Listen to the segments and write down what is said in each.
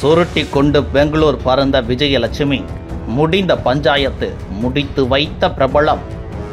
சுருட்டி கொண்டு பெங்களூர் பறந்த விஜயலட்சுமி முடிந்த பஞ்சாயத்து முடித்து வைத்த பிரபலம்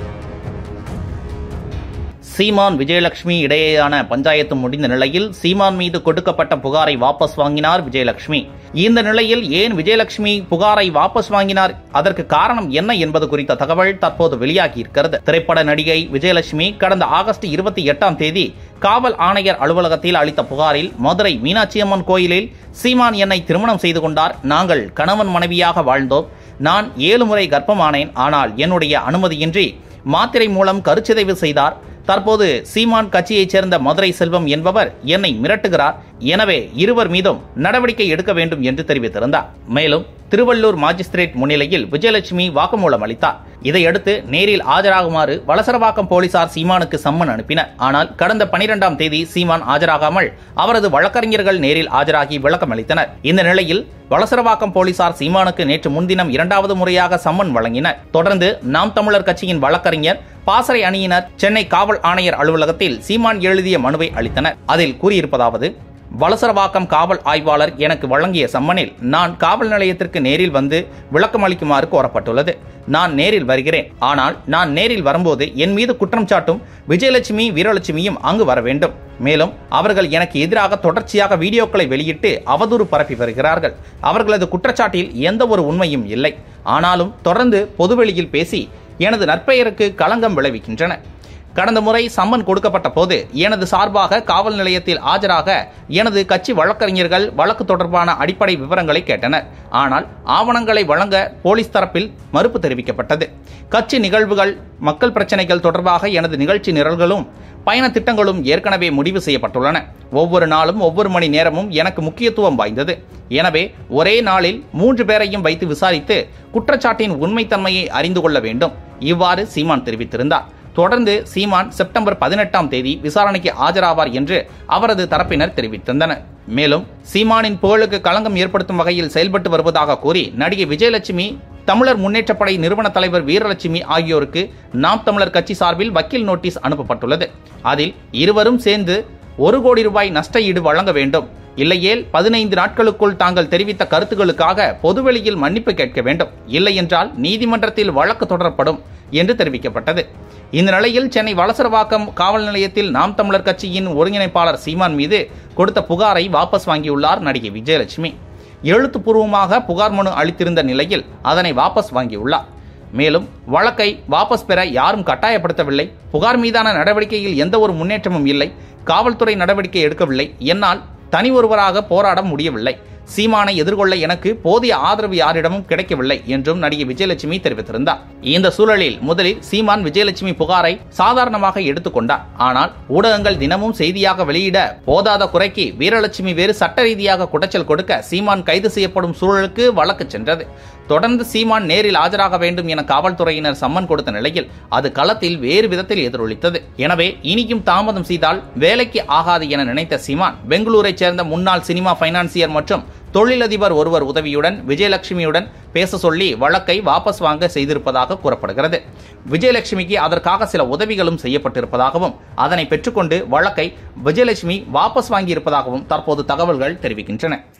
சீமான் விஜயலட்சுமி இடையேயான பஞ்சாயத்து முடிந்த நிலையில் சீமான் மீது கொடுக்கப்பட்ட புகாரை வாபஸ் வாங்கினார் விஜயலட்சுமி இந்த நிலையில் ஏன் விஜயலட்சுமி புகாரை வாபஸ் வாங்கினார் அதற்கு காரணம் என்ன என்பது குறித்த தகவல் தற்போது வெளியாகி இருக்கிறது திரைப்பட நடிகை விஜயலட்சுமி கடந்த ஆகஸ்ட் இருபத்தி எட்டாம் தேதி காவல் ஆணையர் அலுவலகத்தில் அளித்த புகாரில் மதுரை மீனாட்சியம்மன் கோயிலில் சீமான் என்னை திருமணம் செய்து கொண்டார் நாங்கள் கணவன் மனைவியாக வாழ்ந்தோம் நான் ஏழு முறை கர்ப்பமானேன் ஆனால் என்னுடைய அனுமதியின்றி மாத்திரை மூலம் கருச்சிதைவு செய்தார் தற்போது சீமான் கட்சியைச் சேர்ந்த மதுரை செல்வம் என்பவர் என்னை மிரட்டுகிறார் எனவே இருவர் மீதும் நடவடிக்கை எடுக்க வேண்டும் என்று தெரிவித்திருந்தார் மேலும் திருவள்ளூர் மாஜிஸ்திரேட் முன்னிலையில் விஜயலட்சுமி வாக்குமூலம் அளித்தார் இதையடுத்து நேரில் ஆஜராகுமாறு வலசரவாக்கம் போலீசார் சீமானுக்கு சம்மன் அனுப்பினர் ஆனால் கடந்த பனிரெண்டாம் தேதி சீமான் ஆஜராகாமல் அவரது வழக்கறிஞர்கள் நேரில் ஆஜராகி விளக்கம் அளித்தனர் இந்த நிலையில் வலசரவாக்கம் போலீசார் சீமானுக்கு நேற்று முன்தினம் இரண்டாவது முறையாக சம்மன் வழங்கினர் தொடர்ந்து நாம் தமிழர் கட்சியின் வழக்கறிஞர் பாசறை அணியினர் சென்னை காவல் ஆணையர் அலுவலகத்தில் சீமான் எழுதிய மனுவை அளித்தனர் அதில் கூறியிருப்பதாவது வலசரவாக்கம் காவல் ஆய்வாளர் எனக்கு வழங்கிய சம்மனில் நான் காவல் நிலையத்திற்கு நேரில் வந்து விளக்கம் அளிக்குமாறு கோரப்பட்டுள்ளது நான் நேரில் வருகிறேன் ஆனால் நான் நேரில் வரும்போது என் மீது குற்றம் சாட்டும் விஜயலட்சுமி வீரலட்சுமியும் அங்கு வர வேண்டும் மேலும் அவர்கள் எனக்கு எதிராக தொடர்ச்சியாக வீடியோக்களை வெளியிட்டு அவதூறு பரப்பி வருகிறார்கள் அவர்களது குற்றச்சாட்டில் எந்த ஒரு உண்மையும் இல்லை ஆனாலும் தொடர்ந்து பொதுவெளியில் பேசி எனது நற்பெயருக்கு களங்கம் விளைவிக்கின்றன கடந்த முறை சம்மன் கொடுக்கப்பட்ட போது எனது சார்பாக காவல் நிலையத்தில் ஆஜராக எனது கட்சி வழக்கறிஞர்கள் வழக்கு தொடர்பான அடிப்படை விவரங்களை கேட்டனர் ஆனால் ஆவணங்களை வழங்க போலீஸ் தரப்பில் மறுப்பு தெரிவிக்கப்பட்டது கட்சி நிகழ்வுகள் மக்கள் பிரச்சனைகள் தொடர்பாக எனது நிகழ்ச்சி நிரல்களும் பயண திட்டங்களும் ஏற்கனவே முடிவு செய்யப்பட்டுள்ளன ஒவ்வொரு நாளும் ஒவ்வொரு மணி நேரமும் எனக்கு முக்கியத்துவம் வாய்ந்தது எனவே ஒரே நாளில் மூன்று பேரையும் வைத்து விசாரித்து குற்றச்சாட்டின் உண்மைத்தன்மையை அறிந்து கொள்ள வேண்டும் இவ்வாறு சீமான் தெரிவித்திருந்தார் தொடர்ந்து சீமான் செப்டம்பர் பதினெட்டாம் தேதி விசாரணைக்கு ஆஜராவார் என்று அவரது தரப்பினர் தெரிவித்திருந்தனர் மேலும் சீமானின் புகழுக்கு களங்கம் ஏற்படுத்தும் வகையில் செயல்பட்டு வருவதாக கூறி நடிகை விஜயலட்சுமி தமிழர் முன்னேற்றப்படை நிறுவன தலைவர் வீரலட்சுமி ஆகியோருக்கு நாம் தமிழர் கட்சி சார்பில் வக்கீல் நோட்டீஸ் அனுப்பப்பட்டுள்ளது அதில் இருவரும் சேர்ந்து ஒரு கோடி ரூபாய் நஷ்ட ஈடு வழங்க வேண்டும் இல்லையேல் பதினைந்து நாட்களுக்குள் தாங்கள் தெரிவித்த கருத்துக்களுக்காக பொதுவெளியில் மன்னிப்பு கேட்க வேண்டும் இல்லை என்றால் நீதிமன்றத்தில் வழக்கு தொடரப்படும் என்று தெரிவிக்கப்பட்டது இந்த நிலையில் சென்னை வலசரவாக்கம் காவல் நிலையத்தில் நாம் தமிழர் கட்சியின் ஒருங்கிணைப்பாளர் சீமான் மீது கொடுத்த புகாரை வாபஸ் வாங்கியுள்ளார் நடிகை விஜயலட்சுமி எழுத்துப்பூர்வமாக புகார் மனு அளித்திருந்த நிலையில் அதனை வாபஸ் வாங்கியுள்ளார் மேலும் வழக்கை வாபஸ் பெற யாரும் கட்டாயப்படுத்தவில்லை புகார் மீதான நடவடிக்கையில் எந்த ஒரு முன்னேற்றமும் இல்லை காவல்துறை நடவடிக்கை எடுக்கவில்லை என்னால் தனி ஒருவராக போராட முடியவில்லை சீமானை எதிர்கொள்ள எனக்கு போதிய ஆதரவு யாரிடமும் கிடைக்கவில்லை என்றும் நடிகை விஜயலட்சுமி தெரிவித்திருந்தார் இந்த சூழலில் முதலில் சீமான் விஜயலட்சுமி புகாரை சாதாரணமாக எடுத்துக்கொண்டார் ஆனால் ஊடகங்கள் தினமும் செய்தியாக வெளியிட போதாத குறைக்கு வீரலட்சுமி வேறு சட்ட ரீதியாக குடைச்சல் கொடுக்க சீமான் கைது செய்யப்படும் சூழலுக்கு வழக்கு சென்றது தொடர்ந்து சீமான் நேரில் ஆஜராக வேண்டும் என காவல்துறையினர் சம்மன் கொடுத்த நிலையில் அது களத்தில் வேறு விதத்தில் எதிரொலித்தது எனவே இனியும் தாமதம் செய்தால் வேலைக்கு ஆகாது என நினைத்த சீமான் பெங்களூரைச் சேர்ந்த முன்னாள் சினிமா பைனான்சியர் மற்றும் தொழிலதிபர் ஒருவர் உதவியுடன் விஜயலட்சுமியுடன் பேச சொல்லி வழக்கை வாபஸ் வாங்க செய்திருப்பதாக கூறப்படுகிறது விஜயலட்சுமிக்கு அதற்காக சில உதவிகளும் செய்யப்பட்டிருப்பதாகவும் அதனை பெற்றுக்கொண்டு வழக்கை விஜயலட்சுமி வாபஸ் வாங்கியிருப்பதாகவும் தற்போது தகவல்கள் தெரிவிக்கின்றன